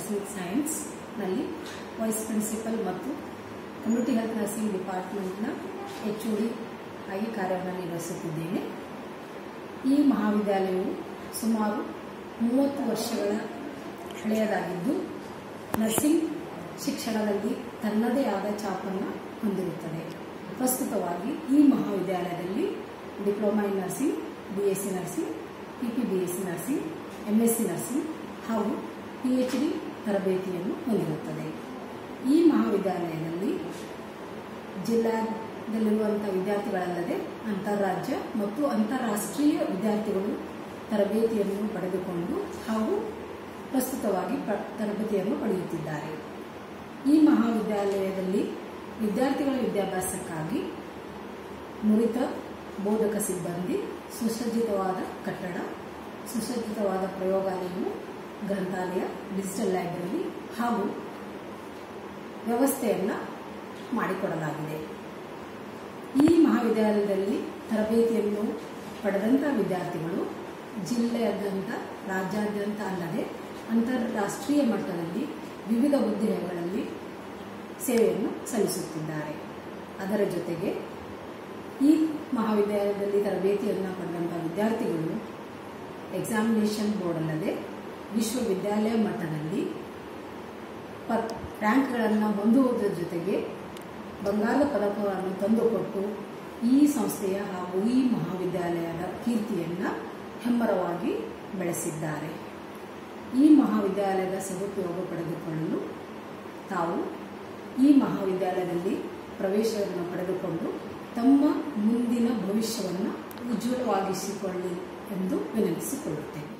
nursing ಸೈನ್ಸ್ನಲ್ಲಿ vice principal ಮತ್ತು community health nursing ಡಿಪಾರ್ಟ್ಮೆಂಟ್ನ ಎಚ್ ಒ ಡಿ ಆಗಿ ಕಾರ್ಯವನ್ನು ನಿರ್ವಹಿಸುತ್ತಿದ್ದೇನೆ ಈ ಮಹಾವಿದ್ಯಾಲಯವು ಸುಮಾರು ಮೂವತ್ತು ವರ್ಷಗಳ ಹಳೆಯದಾಗಿದ್ದು ನರ್ಸಿಂಗ್ ಶಿಕ್ಷಣದಲ್ಲಿ ತನ್ನದೇ ಆದ ಛಾಪನ್ನು ಹೊಂದಿರುತ್ತದೆ ಪ್ರಸ್ತುತವಾಗಿ ಈ ಮಹಾವಿದ್ಯಾಲಯದಲ್ಲಿ diploma in nursing B S C nursing P P B S C nursing M S C nursing ಹಾಗೂ ಪಿ ಎಚ್ ಡಿ ತರಬೇತಿಯನ್ನು ಹೊಂದಿರುತ್ತದೆ ಈ ಮಹಾವಿದ್ಯಾಲಯದಲ್ಲಿ ಜಿಲ್ಲಾದಲ್ಲಿರುವಂಥ ವಿದ್ಯಾರ್ಥಿಗಳಲ್ಲದೆ ಅಂತಾರಾಜ್ಯ ಮತ್ತು ಅಂತಾರಾಷ್ಟ್ರೀಯ ವಿದ್ಯಾರ್ಥಿಗಳು ತರಬೇತಿಯನ್ನು ಪಡೆದುಕೊಂಡು ಹಾಗೂ ಪ್ರಸ್ತುತವಾಗಿ ಪ- ತರಬೇತಿಯನ್ನು ಪಡೆಯುತ್ತಿದ್ದಾರೆ ಈ ಮಹಾವಿದ್ಯಾಲಯದಲ್ಲಿ ವಿದ್ಯಾರ್ಥಿಗಳ ವಿದ್ಯಾಭ್ಯಾಸಕ್ಕಾಗಿ ನುರಿತ ಬೋಧಕ ಸಿಬ್ಬಂದಿ ಸುಸಜ್ಜಿತವಾದ ಕಟ್ಟಡ ಸುಸಜ್ಜಿತವಾದ ಪ್ರಯೋಗಾಲಯವು ಗ್ರಂಥಾಲಯ ಡಿಜಿಟಲ್ ಲೈಬ್ರರಿ ಹಾಗೂ ವ್ಯವಸ್ಥೆಯನ್ನು ಮಾಡಿಕೊಡಲಾಗಿದೆ ಈ ಮಹಾವಿದ್ಯಾಲಯದಲ್ಲಿ ತರಬೇತಿಯನ್ನು ಪಡೆದಂಥ ವಿದ್ಯಾರ್ಥಿಗಳು ಜಿಲ್ಲೆಯಾದ್ಯಂತ ರಾಜ್ಯಾದ್ಯಂತ ಅಲ್ಲದೆ ಅಂತಾರಾಷ್ಟ್ರೀಯ ಮಟ್ಟದಲ್ಲಿ ವಿವಿಧ ಹುದ್ದೆಗಳಲ್ಲಿ ಸೇವೆಯನ್ನು ಸಲ್ಲಿಸುತ್ತಿದ್ದಾರೆ ಅದರ ಜೊತೆಗೆ ಈ ಮಹಾವಿದ್ಯಾಲಯದಲ್ಲಿ ತರಬೇತಿಯನ್ನು ಪಡೆದಂಥ ವಿದ್ಯಾರ್ಥಿಗಳು ಎಕ್ಸಾಮಿನೇಷನ್ ಬೋರ್ಡ್ ಅಲ್ಲದೆ ವಿಶ್ವವಿದ್ಯಾಲಯ ಮಟ್ಟದಲ್ಲಿ ಪ ರ್ಯಾಂಕ್ಗಳನ್ನು ಹೊಂದುವುದರ ಜೊತೆಗೆ ಬಂಗಾರದ ಪದಕಗಳನ್ನು ತಂದುಕೊಟ್ಟು ಈ ಸಂಸ್ಥೆಯ ಹಾಗೂ ಈ ಮಹಾವಿದ್ಯಾಲಯದ ಕೀರ್ತಿಯನ್ನು ಹೆಮ್ಮರವಾಗಿ ಬೆಳೆಸಿದ್ದಾರೆ ಈ ಮಹಾವಿದ್ಯಾಲಯದ ಸದುಪಯೋಗ ಪಡೆದುಕೊಳ್ಳಲು ತಾವು ಈ ಮಹಾವಿದ್ಯಾಲಯದಲ್ಲಿ ಪ್ರವೇಶವನ್ನು ಪಡೆದುಕೊಂಡು ತಮ್ಮ ಮುಂದಿನ ಭವಿಷ್ಯವನ್ನು ಉಜ್ವಲವಾಗಿಸಿಕೊಳ್ಳಿ ಎಂದು ವಿನಂತಿಸಿಕೊಳ್ಳುತ್ತೇನೆ